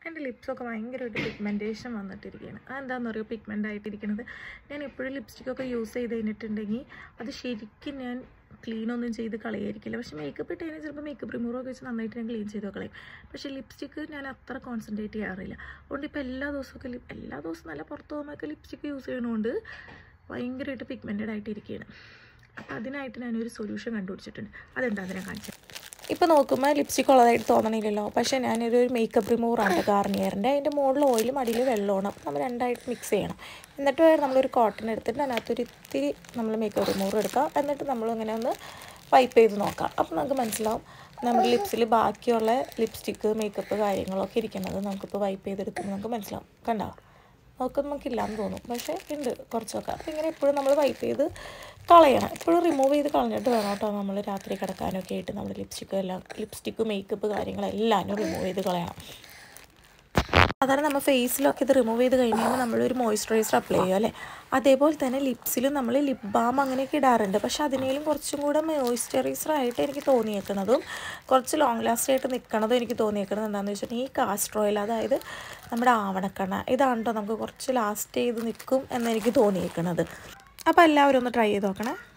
എൻ്റെ ലിപ്സൊക്കെ ഭയങ്കരമായിട്ട് പിഗ്മെൻറ്റേഷൻ വന്നിട്ടിരിക്കുകയാണ് അതെന്താണെന്ന് പറയുക പിഗ്മെൻ്റ് ആയിട്ടിരിക്കുന്നത് ഞാൻ എപ്പോഴും ലിപ്സ്റ്റിക്കൊക്കെ യൂസ് ചെയ്ത് കഴിഞ്ഞിട്ടുണ്ടെങ്കിൽ അത് ശരിക്കും ഞാൻ ക്ലീൻ ഒന്നും ചെയ്ത് കളയായിരിക്കില്ല പക്ഷേ മേക്കപ്പ് ഇട്ട് കഴിഞ്ഞാൽ ചിലപ്പോൾ മേക്കപ്പ് റിമൂവറൊക്കെ വെച്ച് നന്നായിട്ട് ഞാൻ ക്ലീൻ ചെയ്ത് കളയും പക്ഷേ ലിപ്സ്റ്റിക്ക് ഞാൻ അത്ര കോൺസെൻട്രേറ്റ് ചെയ്യാറില്ല അതുകൊണ്ട് ഇപ്പോൾ എല്ലാ ദിവസമൊക്കെ ലിപ് എല്ലാ ദിവസവും നല്ല പുറത്ത് പോകുമ്പോഴൊക്കെ ലിപ്സ്റ്റിക്ക് യൂസ് ചെയ്യണതുകൊണ്ട് ഭയങ്കരമായിട്ട് പിഗ്മെൻറ്റഡ് ആയിട്ടിരിക്കുകയാണ് അപ്പോൾ അതിനായിട്ട് ഞാനൊരു സൊല്യൂഷൻ കണ്ടുപിടിച്ചിട്ടുണ്ട് അതെന്താ ഞാൻ കാണിച്ചത് ഇപ്പോൾ നോക്കുമ്പോൾ ലിപ്സ്റ്റിക് ഉള്ളതായിട്ട് തോന്നണില്ലല്ലോ പക്ഷേ ഞാനൊരു മേക്കപ്പ് റിമൂവറാണ് ഗാർണിയറിൻ്റെ അതിൻ്റെ മുകളിൽ ഓയിലും അടിയിൽ വെള്ളമാണ് അപ്പോൾ നമ്മൾ രണ്ടായിട്ട് മിക്സ് ചെയ്യണം എന്നിട്ട് വേണം നമ്മളൊരു കോട്ടൺ എടുത്തിട്ട് അതിനകത്തൊരു ഇത്തിരി നമ്മൾ മേക്കപ്പ് റിമൂവർ എടുക്കുക എന്നിട്ട് നമ്മൾ ഇങ്ങനെ ഒന്ന് വൈപ്പ് ചെയ്ത് നോക്കാം അപ്പോൾ നമുക്ക് മനസ്സിലാവും നമ്മുടെ ലിപ്സിൽ ബാക്കിയുള്ള ലിപ്സ്റ്റിക്ക് മേക്കപ്പ് കാര്യങ്ങളൊക്കെ ഇരിക്കുന്നത് നമുക്കിപ്പോൾ വൈപ്പ് ചെയ്തെടുക്കുമ്പോൾ നമുക്ക് മനസ്സിലാവും കണ്ടോ നോക്കുമ്പോൾ നമുക്കില്ലാന്ന് തോന്നും പക്ഷേ ഉണ്ട് കുറച്ചൊക്കെ അപ്പോൾ ഇങ്ങനെ എപ്പോഴും നമ്മൾ വൈപ്പ് ചെയ്ത് കളയണം എപ്പോഴും റിമൂവ് ചെയ്ത് കളഞ്ഞിട്ട് വേണം കേട്ടോ നമ്മൾ രാത്രി കിടക്കാനൊക്കെ ആയിട്ട് നമ്മൾ ലിപ്സ്റ്റിക്ക് എല്ലാം ലിപ്സ്റ്റിക്ക് മേക്കപ്പ് കാര്യങ്ങളെല്ലാം റിമൂവ് ചെയ്ത് കളയണം സാധാരണ നമ്മൾ ഫേസിലൊക്കെ ഇത് റിമൂവ് ചെയ്ത് കഴിഞ്ഞ് കഴിയുമ്പോൾ നമ്മളൊരു മോയ്സ്ചറൈസർ അപ്ലൈ ചെയ്യും അല്ലേ അതേപോലെ തന്നെ ലിപ്സിലും നമ്മൾ ലിപ് ബാം അങ്ങനെയൊക്കെ ഇടാറുണ്ട് പക്ഷെ അതിനേലും കുറച്ചും കൂടെ മോയ്സ്ചറൈസർ ആയിട്ട് എനിക്ക് തോന്നിയേക്കുന്നതും കുറച്ച് ലോങ് ലാസ്റ്റ് ആയിട്ട് നിൽക്കണതും എനിക്ക് തോന്നിയേക്കുന്നത് എന്താണെന്ന് വെച്ചിട്ടുണ്ടെങ്കിൽ ഈ കാസ്റ്റർ ഓയിൽ അതായത് നമ്മുടെ ആവണക്കണ്ണ ഇതാണ് കേട്ടോ നമുക്ക് കുറച്ച് ലാസ്റ്റ് ചെയ്ത് നിൽക്കും എന്നെനിക്ക് തോന്നിയേക്കുന്നത് അപ്പോൾ എല്ലാവരും ഒന്ന് ട്രൈ ചെയ്ത് നോക്കണേ